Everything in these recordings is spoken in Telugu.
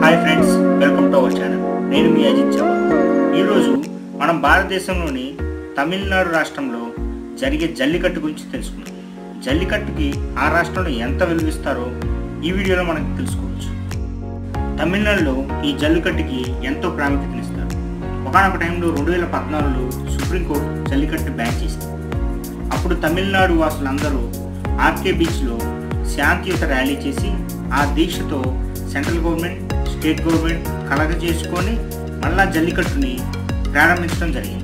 hi friends welcome to our channel నేను మీ అజిత్ చౌహాన్ ఈరోజు మనం భారతదేశంలోని తమిళనాడు రాష్ట్రంలో జరిగే జల్లికట్టు గురించి తెలుసుకుందాం జల్లికట్టుకి ఆ రాష్ట్రంలో ఎంత విలువిస్తారో ఈ వీడియోలో మనకు తెలుసుకోవచ్చు తమిళనాడులో ఈ జల్లికట్టుకి ఎంతో ప్రాముఖ్యతనిస్తారు ఒకనొక టైంలో రెండు వేల పద్నాలుగులో సుప్రీంకోర్టు జల్లికట్టు బ్యాన్ చేసింది అప్పుడు తమిళనాడు వాసులందరూ ఆర్కే బీచ్లో శాంతియుత ర్యాలీ చేసి ఆ దీక్షతో సెంట్రల్ గవర్నమెంట్ స్టేట్ గవర్నమెంట్ కలగ చేసుకొని మళ్ళా జల్లికట్టుని ప్రారంభించడం జరిగింది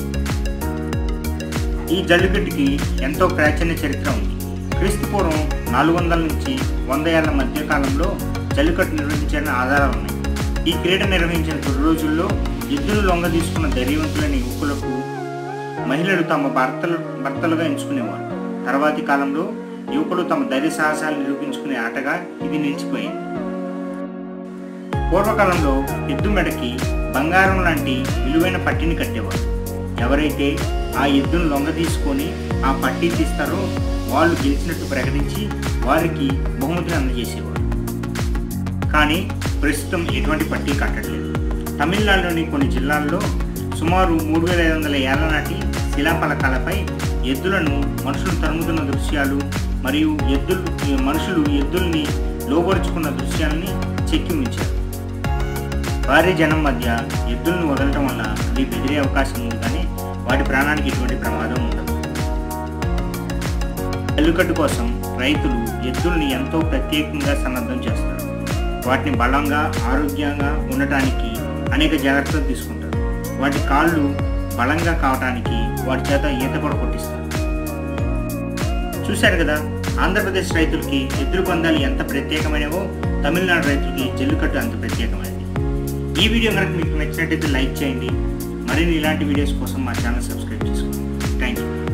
ఈ జల్లికట్టుకి ఎంతో ప్రాచీన చరిత్ర ఉంది క్రీస్తు పూర్వం నాలుగు వందల నుంచి వంద ఏళ్ల మధ్య కాలంలో జల్లికట్టు నిర్వహించిన ఆధారాలు ఉన్నాయి ఈ క్రీడ నిర్వహించిన తొలి రోజుల్లో ఎద్దులు లొంగ తీసుకున్న ధైర్యవంతులైన యువకులకు మహిళలు తమ భర్తలు భర్తలుగా ఎంచుకునేవారు తర్వాతి కాలంలో యువకులు తమ ధైర్య సాహసాలు నిరూపించుకునే ఆటగా ఇది నిలిచిపోయింది పూర్వకాలంలో ఎద్దు మెడకి బంగారం లాంటి విలువైన పట్టిని కట్టేవారు ఎవరైతే ఆ ఎద్దును లొంగ తీసుకొని ఆ పట్టి తీస్తారో వాళ్ళు గెలిచినట్టు ప్రకటించి వారికి బహుమతిని అందజేసేవారు కానీ ప్రస్తుతం ఎటువంటి పట్టీ కట్టట్లేదు తమిళనాడులోని కొన్ని జిల్లాల్లో సుమారు మూడు వేల ఐదు వందల ఏళ్ల నాటి శిలాఫలకాలపై ఎద్దులను మనుషులు తరుముతున్న దృశ్యాలు మరియు ఎద్దులు మనుషులు ఎద్దుల్ని లోపరుచుకున్న దృశ్యాలని చెక్కి ఉంచారు భారీ జనం మధ్య ఎద్దులను వదలటం వల్ల అవి బెదిరే అవకాశం ఉంది కానీ వాటి ప్రాణానికి ఎటువంటి ప్రమాదం ఉండదు జల్లికట్టు కోసం రైతులు ఎద్దుల్ని ఎంతో ప్రత్యేకంగా సన్నద్ధం చేస్తారు వాటిని బలంగా ఆరోగ్యంగా ఉండటానికి అనేక జాగ్రత్తలు తీసుకుంటారు వాటి కాళ్ళు బలంగా కావటానికి వాటి చేత ఈత కూడా కొట్టిస్తారు చూశారు కదా ఆంధ్రప్రదేశ్ రైతులకి ఎద్దుల పందాలు ఎంత ప్రత్యేకమైనవో తమిళనాడు రైతులకి జల్లికట్టు అంత ప్రత్యేకమైనది ఈ వీడియో కనుక మీకు నచ్చినట్టయితే లైక్ చేయండి మరిన్ని ఇలాంటి వీడియోస్ కోసం మా ఛానల్ సబ్స్క్రైబ్ చేసుకోండి థ్యాంక్ యూ